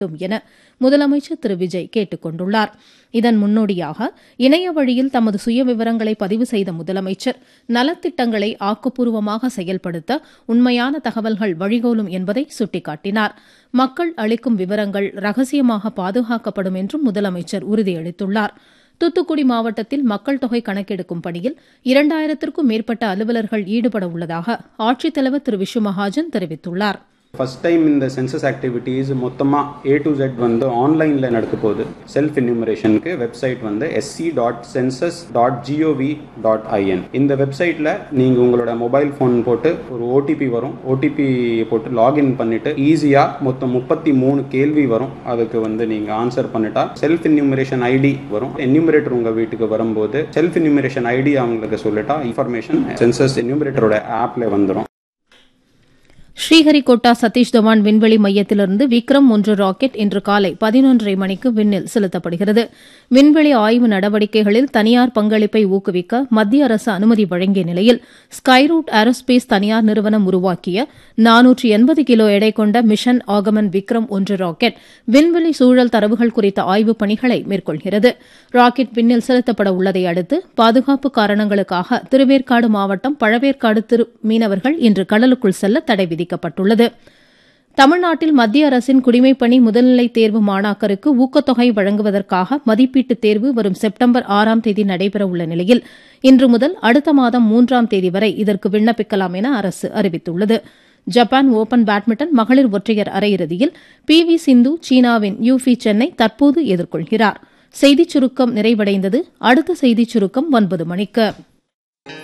வேண்டும் என முதலமைச்சர் திரு விஜய் கேட்டுக் கொண்டுள்ளார் இதன் முன்னோடியாக இணைய வழியில் தமது சுயவிவரங்களை பதிவு செய்த முதலமைச்சர் நலத்திட்டங்களை ஆக்கப்பூர்வமாக செயல்படுத்த உண்மையான தகவல்கள் வழிகோலும் என்பதை சுட்டிக்காட்டினார் மக்கள் அளிக்கும் விவரங்கள் ரகசியமாக பாதுகாக்கப்படும் என்றும் முதலமைச்சர் உறுதியளித்துள்ளார் தூத்துக்குடி மாவட்டத்தில் மக்கள் தொகை கணக்கெடுக்கும் பணியில் இரண்டாயிரத்திற்கும் மேற்பட்ட அலுவலர்கள் ஈடுபட உள்ளதாக ஆட்சித்தலைவர் திரு விஷு மகாஜன் தெரிவித்துள்ளார் ஃபர்ஸ்ட் டைம் இந்த சென்சஸ் ஆக்டிவிட்டீஸ் மொத்தமாக ஏ டு ஜெட் வந்து ஆன்லைனில் நடக்க போகுது செல்ஃப் இன்யூமரேஷனுக்கு வெப்சைட் வந்து SC dot census dot GOV dot IN இந்த வெப்சைட்டில் நீங்கள் உங்களோட மொபைல் ஃபோன் போட்டு ஒரு ஓடிபி வரும் ஓடிபி போட்டு லாகின் பண்ணிட்டு ஈஸியாக மொத்தம் முப்பத்தி மூணு கேள்வி வரும் அதுக்கு வந்து நீங்கள் ஆன்சர் பண்ணிட்டா செல்ஃப் இன்யூமரேஷன் ஐடி வரும் என்யூமரேட்டர் உங்கள் வீட்டுக்கு வரும்போது செல்ஃப் இன்யூமரேஷன் ஐடி அவங்களுக்கு சொல்லிட்டா இன்ஃபர்மேஷன் சென்சஸ் என்யூமரேட்டரோட ஆப்பில் வந்துடும் ஸ்ரீஹரிகோட்டா சதீஷ் தவான் விண்வெளி மையத்திலிருந்து விக்ரம் ஒன்று ராக்கெட் இன்று காலை பதினொன்றரை மணிக்கு விண்ணில் செலுத்தப்படுகிறது விண்வெளி ஆய்வு நடவடிக்கைகளில் தனியார் பங்களிப்பை ஊக்குவிக்க மத்திய அரசு அனுமதி வழங்கிய நிலையில் ஸ்கைரூட் ஏரோஸ்பேஸ் தனியார் நிறுவனம் உருவாக்கிய நானூற்று எண்பது கிலோ எடை கொண்ட மிஷன் ஆகமன் விக்ரம் ஒன்று ராக்கெட் விண்வெளி சூழல் தரவுகள் குறித்த ஆய்வுப் பணிகளை மேற்கொள்கிறது ராக்கெட் விண்ணில் செலுத்தப்பட உள்ளதை அடுத்து பாதுகாப்பு காரணங்களுக்காக திருவேற்காடு மாவட்டம் பழவேற்காடு திரு மீனவர்கள் இன்று கடலுக்குள் செல்ல தடை விதிக்கப்பட்டுள்ளது தமிழ்நாட்டில் மத்திய அரசின் குடிமைப்பணி முதல்நிலை தேர்வு மாணாக்கருக்கு ஊக்கத்தொகை வழங்குவதற்காக மதிப்பீட்டுத் தேர்வு வரும் செப்டம்பர் ஆறாம் தேதி நடைபெறவுள்ள நிலையில் இன்று முதல் அடுத்த மாதம் மூன்றாம் தேதி வரை இதற்கு விண்ணப்பிக்கலாம் என அரசு அறிவித்துள்ளது ஜப்பான் ஓபன் பேட்மிண்டன் மகளிர் ஒற்றையர் அரையிறுதியில் பி வி சிந்து சீனாவின் யூஃபி சென்னை தற்போது எதிர்கொள்கிறார் செய்திச் சுருக்கம் நிறைவடைந்தது அடுத்த செய்திச் சுருக்கம் ஒன்பது மணிக்கு